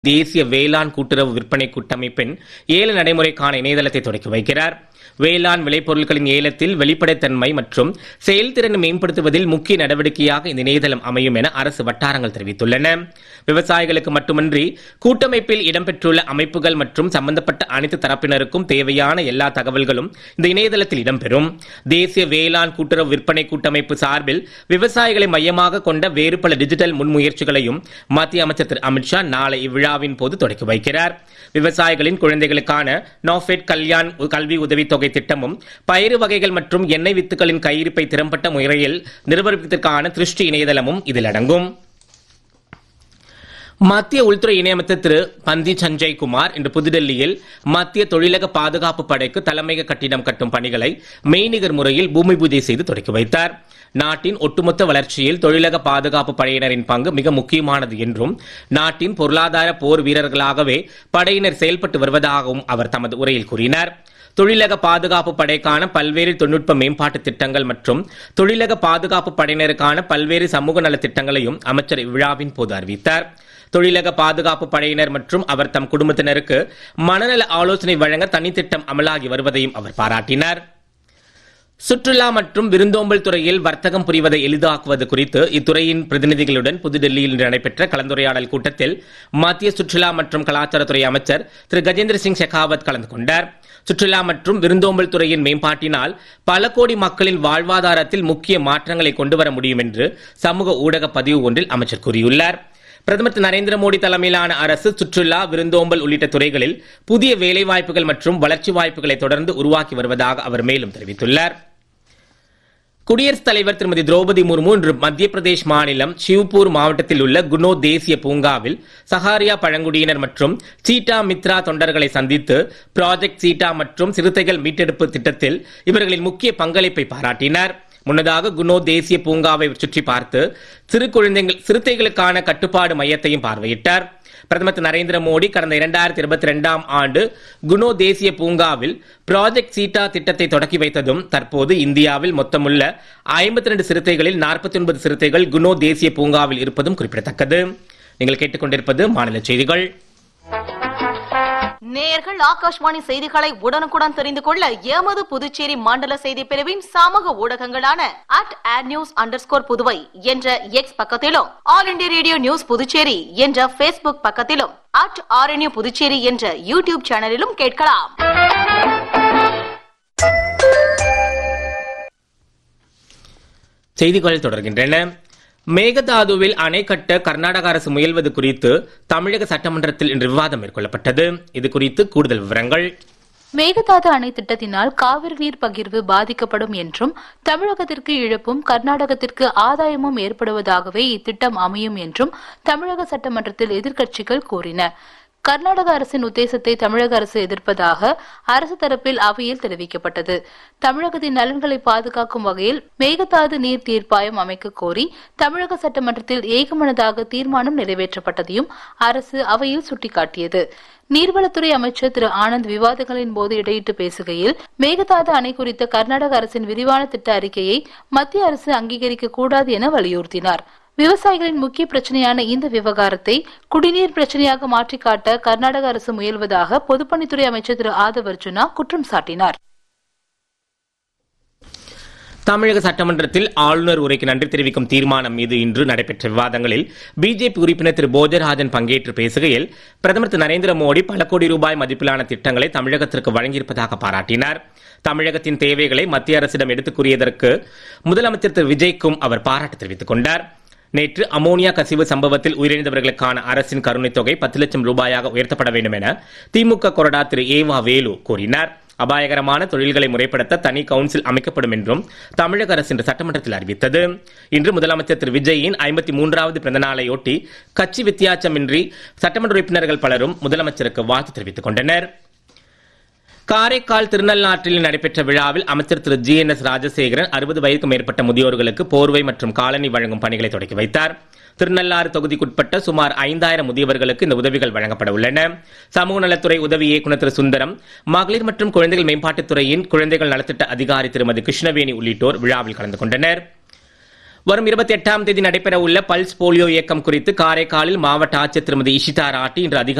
தேசிய வேளாண் கூட்டுறவு விற்பனை கூட்டமைப்பின் ஏல நடைமுறைக்கான இணையதளத்தை தொடக்கி வைக்கிறார் வேளாண் விளைபொருட்களின் ஏலத்தில் வெளிப்படைத்தன்மை மற்றும் செயல்திறனை மேம்படுத்துவதில் முக்கிய நடவடிக்கையாக இந்த இணையதளம் அமையும் என அரசு வட்டாரங்கள் தெரிவித்துள்ளன விவசாயிகளுக்கு மட்டுமின்றி கூட்டமைப்பில் இடம்பெற்றுள்ள அமைப்புகள் மற்றும் சம்பந்தப்பட்ட அனைத்து தரப்பினருக்கும் தேவையான எல்லா தகவல்களும் இந்த இணையதளத்தில் இடம்பெறும் தேசிய வேளாண் கூட்டுறவு விற்பனை கூட்டமைப்பு சார்பில் விவசாயிகளை மையமாக கொண்ட வேறு பல டிஜிட்டல் முன்முயற்சிகளையும் மத்திய அமைச்சர் திரு அமித்ஷா நாளை இவ்விழாவின் போது தொடக்கி வைக்கிறார் விவசாயிகளின் குழந்தைகளுக்கான நாஃபெட் கல்யாண் கல்வி உதவித்தொகை திட்டமும் பயிறு வகைகள் மற்றும் எண்ணெய் வித்துக்களின் கையிருப்பை திறம்பட்ட முறையில் நிர்வகிப்பதற்கான திருஷ்டி இணையதளமும் இதில் அடங்கும் மத்திய உள்துறை இணையமைச்சர் திரு பந்தி சஞ்சய் குமார் இன்று புதுடெல்லியில் மத்திய தொழிலக பாதுகாப்பு படைக்கு தலைமையக கட்டிடம் கட்டும் பணிகளை மெய்நிகர் முறையில் பூமி பூஜை செய்து தொடக்கி வைத்தார் நாட்டின் ஒட்டுமொத்த வளர்ச்சியில் தொழிலக பாதுகாப்பு படையினரின் பங்கு மிக முக்கியமானது என்றும் நாட்டின் பொருளாதார போர் வீரர்களாகவே படையினர் செயல்பட்டு வருவதாகவும் அவர் தமது உரையில் கூறினார் தொழிலக பாதுகாப்பு படைக்கான பல்வேறு தொழில்நுட்ப மேம்பாட்டு திட்டங்கள் மற்றும் தொழிலக பாதுகாப்பு படையினருக்கான பல்வேறு சமூக நல திட்டங்களையும் அமைச்சர் இவ்விழாவின் போது அறிவித்தார் தொழிலக பாதுகாப்பு படையினர் மற்றும் அவர் தம் குடும்பத்தினருக்கு மனநல ஆலோசனை வழங்க தனித்திட்டம் அமலாகி வருவதையும் அவர் பாராட்டினார் சுற்றுலா மற்றும் விருந்தோம்பல் துறையில் வர்த்தகம் புரிவதை எளிதாக்குவது குறித்து இத்துறையின் பிரதிநிதிகளுடன் புதுடெல்லியில் இன்று நடைபெற்ற கலந்துரையாடல் கூட்டத்தில் மத்திய சுற்றுலா மற்றும் கலாச்சாரத்துறை அமைச்சர் திரு கஜேந்திர சிங் ஷெகாவத் கலந்து கொண்டார் சுற்றுலா மற்றும் விருந்தோம்பல் துறையின் மேம்பாட்டினால் பல கோடி மக்களின் வாழ்வாதாரத்தில் முக்கிய மாற்றங்களை கொண்டுவர முடியும் என்று சமூக ஊடக பதிவு ஒன்றில் அமைச்சர் கூறியுள்ளார் பிரதமர் திரு நரேந்திர மோடி தலைமையிலான அரசு சுற்றுலா விருந்தோம்பல் உள்ளிட்ட துறைகளில் புதிய வேலைவாய்ப்புகள் மற்றும் வளர்ச்சி வாய்ப்புகளை தொடர்ந்து உருவாக்கி வருவதாக அவர் மேலும் தெரிவித்துள்ளார் குடியரசுத் தலைவர் திருமதி திரௌபதி முர்மு இன்று மத்திய பிரதேஷ் மாநிலம் ஷிவ்பூர் மாவட்டத்தில் உள்ள குனோ தேசிய பூங்காவில் சஹாரியா பழங்குடியினர் மற்றும் சீட்டா மித்ரா தொண்டர்களை சந்தித்து ப்ராஜெக்ட் சீட்டா மற்றும் சிறுத்தைகள் மீட்டெடுப்பு திட்டத்தில் இவர்களின் முக்கிய பங்களிப்பை பாராட்டினார் முன்னதாக குனோ தேசிய பூங்காவை சுற்றி பார்த்து சிறு குழந்தைகள் சிறுத்தைகளுக்கான கட்டுப்பாடு மையத்தையும் பார்வையிட்டார் பிரதமர் திரு நரேந்திர மோடி கடந்த இரண்டாயிரத்தி இருபத்தி ரெண்டாம் ஆண்டு குனோ தேசிய பூங்காவில் ப்ராஜெக்ட் சீட்டா திட்டத்தை தொடக்கி வைத்ததும் தற்போது இந்தியாவில் மொத்தமுள்ள ஐம்பத்தி ரெண்டு சிறுத்தைகளில் நாற்பத்தி ஒன்பது சிறுத்தைகள் குனோ தேசிய பூங்காவில் இருப்பதும் குறிப்பிடத்தக்கது நீங்கள் கேட்டுக்கொண்டிருப்பது மாநில செய்திகள் நேயர்கள் ஆகாஷ்வாணி செய்திகளை உடனுக்குடன் தெரிந்து கொள்ள எமது புதுச்சேரி மண்டல செய்தி பிரிவின் சமூக ஊடகங்களான at at news under Puduvai என்ற எக்ஸ் பக்கத்திலும் All India Radio News Puducherry என்ற பேஸ்புக் பக்கத்திலும் அட் ஆர்என்யூ புதுச்சேரி என்ற யூடியூப் சேனலிலும் கேட்கலாம் செய்திகள் தொடர்கின்றன மேகதாதுவில் அணை கட்ட கர்நாடக அரசு முயல்வது குறித்து தமிழக சட்டமன்றத்தில் இன்று விவாதம் மேற்கொள்ளப்பட்டது இது குறித்து கூடுதல் விவரங்கள் மேகதாது அணை திட்டத்தினால் காவிரி நீர் பகிர்வு பாதிக்கப்படும் என்றும் தமிழகத்திற்கு இழப்பும் கர்நாடகத்திற்கு ஆதாயமும் ஏற்படுவதாகவே இத்திட்டம் அமையும் என்றும் தமிழக சட்டமன்றத்தில் எதிர்க்கட்சிகள் கூறின கர்நாடக அரசின் உத்தேசத்தை தமிழக அரசு எதிர்ப்பதாக அரசு தரப்பில் அவையில் தெரிவிக்கப்பட்டது தமிழகத்தின் நலன்களை பாதுகாக்கும் வகையில் மேகதாது நீர் தீர்ப்பாயம் அமைக்க கோரி தமிழக சட்டமன்றத்தில் ஏகமனதாக தீர்மானம் நிறைவேற்றப்பட்டதையும் அரசு அவையில் சுட்டிக்காட்டியது நீர்வளத்துறை அமைச்சர் திரு ஆனந்த் விவாதங்களின் போது இடையிட்டு பேசுகையில் மேகதாது அணை குறித்த கர்நாடக அரசின் விரிவான திட்ட அறிக்கையை மத்திய அரசு அங்கீகரிக்க கூடாது என வலியுறுத்தினார் விவசாயிகளின் முக்கிய பிரச்சனையான இந்த விவகாரத்தை குடிநீர் பிரச்சனையாக மாற்றிக் காட்ட கர்நாடக அரசு முயல்வதாக பொதுப்பணித்துறை அமைச்சர் திரு ஆதவ் அர்ஜுனா குற்றம் சாட்டினார் தமிழக சட்டமன்றத்தில் ஆளுநர் உரைக்கு நன்றி தெரிவிக்கும் தீர்மானம் மீது இன்று நடைபெற்ற விவாதங்களில் பிஜேபி உறுப்பினர் திரு போஜராஜன் பங்கேற்று பேசுகையில் பிரதமர் திரு நரேந்திர மோடி பல கோடி ரூபாய் மதிப்பிலான திட்டங்களை தமிழகத்திற்கு வழங்கியிருப்பதாக பாராட்டினார் தமிழகத்தின் தேவைகளை மத்திய அரசிடம் எடுத்துக் கூறியதற்கு முதலமைச்சர் திரு விஜய்க்கும் அவர் பாராட்டு தெரிவித்துக் கொண்டார் நேற்று அமோனியா கசிவு சம்பவத்தில் உயிரிழந்தவர்களுக்கான அரசின் கருணைத் தொகை பத்து லட்சம் ரூபாயாக உயர்த்தப்பட வேண்டும் என திமுக கொறடா திரு ஏவா வேலு கூறினார் அபாயகரமான தொழில்களை முறைப்படுத்த தனி கவுன்சில் அமைக்கப்படும் என்றும் தமிழக அரசு இன்று சட்டமன்றத்தில் அறிவித்தது இன்று முதலமைச்சர் திரு விஜயின் ஐம்பத்தி மூன்றாவது பிறந்த நாளையொட்டி கட்சி வித்தியாசமின்றி சட்டமன்ற உறுப்பினர்கள் பலரும் முதலமைச்சருக்கு வாழ்த்து தெரிவித்துக் கொண்டனர் காரைக்கால் திருநள்ளாற்றில் நடைபெற்ற விழாவில் அமைச்சர் Thiru G N S Rajasekaran அறுபது வயதுக்கும் மேற்பட்ட முதியோர்களுக்கு போர்வை மற்றும் காலனி வழங்கும் பணிகளை தொடங்கி வைத்தார் திருநள்ளாறு தொகுதிக்குட்பட்ட சுமார் ஐந்தாயிரம் முதியவர்களுக்கு இந்த உதவிகள் வழங்கப்பட உள்ளன சமூக நலத்துறை உதவி இயக்குநர் திரு சுந்தரம் மகளிர் மற்றும் குழந்தைகள் மேம்பாட்டுத் துறையின் குழந்தைகள் நலத்திட்ட அதிகாரி திருமதி கிருஷ்ணவேணி உள்ளிட்டோர் விழாவில் கலந்து கொண்டனர் வரும் இருபத்தி எட்டாம் தேதி நடைபெற உள்ள பல்ஸ் போலியோ இயக்கம் குறித்து காரைக்காலில் மாவட்ட ஆட்சியர் திருமதி இஷிதா ராட்டி இன்று அதிகாரி